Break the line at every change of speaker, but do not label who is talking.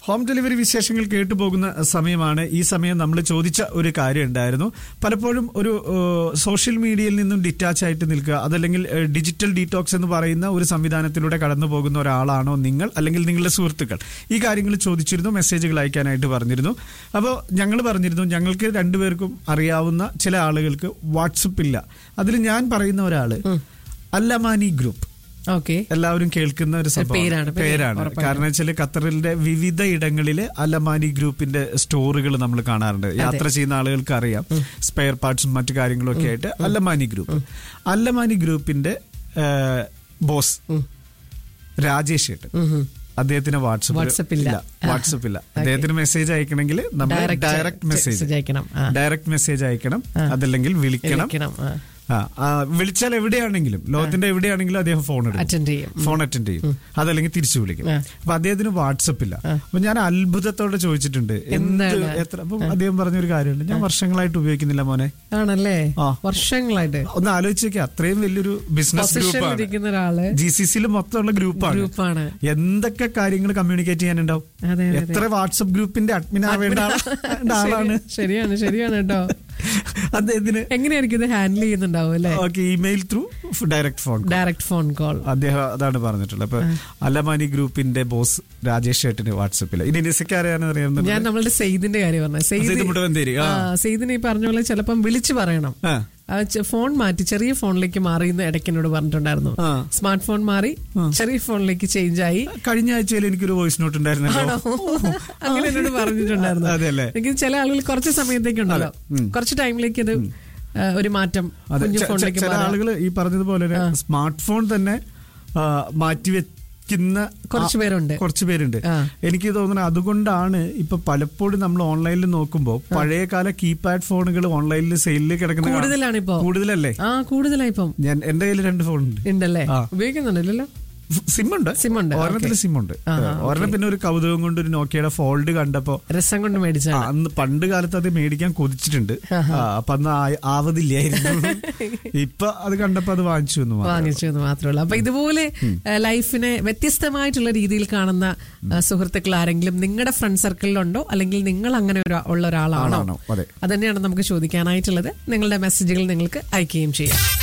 Home delivery വിശേഷങ്ങൾ കേട്ടു പോകുന്ന സമയമാണ് ഈ സമയം നമ്മൾ ചോദിച്ച ഒരു കാര്യം ഉണ്ടായിരുന്നു പലപ്പോഴും ഒരു ഏഹ്, സോഷ്യൽ മീഡിയയിൽ നിന്നും ഡിറ്റാച്ച് ആയിട്ട് നിൽക്കുക അതല്ലെങ്കിൽ ഏഹ്, ഡിജിറ്റൽ ഡീറ്റോക്സ് എന്ന് പറയുന്ന ഒരു സംവിധാനത്തിലൂടെ കടന്നു പോകുന്ന ഒരാളാണോ നിങ്ങൾ അല്ലെങ്കിൽ നിങ്ങളുടെ സുഹൃത്തുക്കൾ ഈ കാര്യങ്ങൾ ചോദിച്ചിരുന്നു മെസ്സേജുകൾ അയക്കാനായിട്ട് പറഞ്ഞിരുന്നു അപ്പോൾ ഞങ്ങൾ പറഞ്ഞിരുന്നു ഞങ്ങൾക്ക് രണ്ടുപേർക്കും അറിയാവുന്ന ചില ആളുകൾക്ക് വാട്സപ്പ് ഇല്ല അതിൽ ഞാൻ പറയുന്ന ഒരാള് അല്ലമാനി ഗ്രൂപ്പ്
ഓക്കെ
എല്ലാവരും കേൾക്കുന്ന ഒരു സംഭവം
പേരാണ്, പേര്
പേരാണ്
ഉറപ്പായിട്ടും.
കാരണം വെച്ചാൽ ഖത്തറിന്റെ വിവിധ ഇടങ്ങളില് അലമാനി ഗ്രൂപ്പിന്റെ സ്റ്റോറുകൾ നമ്മൾ കാണാറുണ്ട് യാത്ര ചെയ്യുന്ന ആളുകൾക്ക് അറിയാം സ്പെയർ പാർട്സും മറ്റു കാര്യങ്ങളും ഒക്കെ ആയിട്ട് അല്ലമാനി ഗ്രൂപ്പ് അല്ലമാനി ഗ്രൂപ്പിന്റെ ബോസ് രാജേഷ് ഏട്ടൻ അദ്ദേഹത്തിന് വാട്സപ്പ്
വാട്സപ്പ് ഇല്ല.
വാട്സപ്പ് ഇല്ല അദ്ദേഹത്തിന് മെസ്സേജ് അയക്കണമെങ്കിൽ നമ്മൾ
Direct
ഡയറക്റ്റ് മെസ്സേജ്
message അയക്കണം. ആ.
ഡയറക്റ്റ് മെസ്സേജ് അയക്കണം അതല്ലെങ്കിൽ വിളിക്കണം
വിളിക്കണം, ആ.
ആ, ആ, വിളിച്ചാൽ എവിടെയാണെങ്കിലും ലോകത്തിന്റെ എവിടെയാണെങ്കിലും അദ്ദേഹം ഫോൺ എടുക്കും
അറ്റൻഡ് ചെയ്യും
ഫോൺ അറ്റൻഡ് ചെയ്യും അതല്ലെങ്കിൽ തിരിച്ചു വിളിക്കും
ആ.
അപ്പൊ അദ്ദേഹത്തിന് വാട്സപ്പ് ഇല്ല അപ്പൊ ഞാൻ അത്ഭുതത്തോടെ ചോദിച്ചിട്ടുണ്ട് എന്ത്
എന്താണ്?
എത്ര അപ്പൊ അദ്ദേഹം പറഞ്ഞൊരു കാര്യമുണ്ട് ഞാൻ വർഷങ്ങളായിട്ട് ഉപയോഗിക്കുന്നില്ല മോനെ
ആണല്ലേ
ആ.
വർഷങ്ങളായിട്ട്
ഒന്ന് ആലോചിച്ച് നോക്കിയ അത്രയും വലിയൊരു ബിസിനസ്
പൊസിഷനിൽ
ഗ്രൂപ്പാണ്
ഇരിക്കുന്ന ഒരാള്
ജി സി സിയിൽ മൊത്തമുള്ള ഗ്രൂപ്പാണ്
ഗ്രൂപ്പാണ്
എന്തൊക്കെ കാര്യങ്ങൾ കമ്മ്യൂണിക്കേറ്റ് ചെയ്യാനുണ്ടാവും
അതെ, അതെ,
എത്ര വാട്സപ്പ് ഗ്രൂപ്പിന്റെ അഡ്മിൻ ആവേണ്ട ആളാ- ആളാണ്
ശരിയാണ് ശരിയാണ് കേട്ടോ
അദ്ദേഹത്തിന്
എങ്ങനെയായിരിക്കും ഇത് ഹാൻഡിൽ ചെയ്യുന്നുണ്ടാവും അല്ലേ
okay email through direct phone
direct phone call
അദ്ദേഹം അതാണ് പറഞ്ഞിട്ടുള്ളത് അപ്പൊ അലമാനി ഗ്രൂപ്പിന്റെ ബോസ് രാജേഷ് ചേട്ടന് വാട്സപ്പിൽ ഇനി നിസയ്ക്ക് അറിയാന്ന് അറിയാവുന്ന
ഞാൻ നമ്മളുടെ സെയ്ദിന്റെ കാര്യം പറഞ്ഞു
സെയ്ദ് മുട്ടുവന്തേരി, ആ.
സെയ്ദിനെ ഈ പറഞ്ഞ പോലെ ചിലപ്പം വിളിച്ചു പറയണം
ആ.
ആ ചെ- ഫോൺ മാറ്റി ചെറിയ ഫോണിലേക്ക് മാറി എന്ന് ഇടയ്ക്ക് എന്നോട് പറഞ്ഞിട്ടുണ്ടായിരുന്നു
ആ.
സ്മാർട്ട് ഫോൺ മാറി ചെറിയ ഫോണിലേക്ക് ചേഞ്ച് ആയി
കഴിഞ്ഞ ആഴ്ചയിൽ എനിക്കൊരു വോയിസ് നോട്ട് ഉണ്ടായിരുന്നല്ലോ
അങ്ങനെ എന്നോട് പറഞ്ഞിട്ടുണ്ടായിരുന്നു
അതെല്ലേ
എനിക്ക് ചില ആളുകൾ കുറച്ച് സമയത്തേക്കുണ്ടല്ലോ കുറച്ച് ടൈമിലേക്ക് അത് ആ, ഒരു മാറ്റം
അതെ
കുഞ്ഞു
ചെ- ചെ-
ഫോണിലേക്ക്
ചില
മാറാം.
ആളുകൾ ഈ പറഞ്ഞതുപോലെ സ്മാർട്ട് ഫോൺ തന്നെ ആ, മാറ്റിവെക്കുന്ന
കുറച്ച്
ആ-
പേരുണ്ട്.
കുറച്ച് പേരുണ്ട്
ആ.
എനിക്ക് തോന്നുന്നത് അതുകൊണ്ടാണ് ഇപ്പൊ പലപ്പോഴും നമ്മൾ ഓൺലൈനിൽ നോക്കുമ്പോൾ പഴയകാല കീപാഡ് ഫോണുകൾ ഓൺലൈനിൽ സെയിലിൽ കിടക്കുന്ന
കൂടുതലാണ് ഇപ്പോ
കൂടുതലല്ലേ
ആ കൂടുതലായി ഇപ്പം
ഞാൻ എന്റെ കയ്യിൽ രണ്ട് ഫോൺ ഉണ്ട്
ഉണ്ടല്ലേ
ആ.
ഉപയോഗിക്കുന്നുണ്ടല്ലോ
സിം ഉണ്ട്
സിം ഉണ്ട്,
ഒരെണ്ണത്തിൽ
ഓക്കേ.
സിം ഉണ്ട്
ആ, ആ,
ഒരെണ്ണം പിന്നെ ഒരു കൗതുകം കൊണ്ട് ഒരു നോക്കിയുടെ ഫോൾഡ് കണ്ടപ്പോ
രസം കൊണ്ട്
ആ,
മേടിച്ചാണ്
അന്ന് പണ്ട് കാലത്ത് അത് മേടിക്കാൻ കൊതിച്ചിട്ടുണ്ട് ആ, അപ്പൊ അന്ന് ആ- ആവതില്ലായിരുന്നു ഇപ്പൊ അത് കണ്ടപ്പോ അത് വാങ്ങിച്ചു എന്ന് മാത്രം.
വാങ്ങിച്ചു എന്ന് മാത്രമേ ഉള്ളൂ അപ്പൊ ഇതുപോലെ ഏഹ്, ലൈഫിനെ വ്യത്യസ്തമായിട്ടുള്ള രീതിയിൽ കാണുന്ന ഏഹ്, സുഹൃത്തുക്കൾ ആരെങ്കിലും നിങ്ങളുടെ ഫ്രണ്ട് സർക്കിളിലുണ്ടോ അല്ലെങ്കിൽ നിങ്ങൾ അങ്ങനെ ഒരു ഉള്ള ഒരാളാണോ
ആണാണോ? അതെ.
അത് തന്നെയാണ് നമുക്ക് ചോദിക്കാനായിട്ടുള്ളത് നിങ്ങളുടെ മെസ്സേജുകൾ നിങ്ങൾക്ക് അയക്കുകയും ചെയ്യാം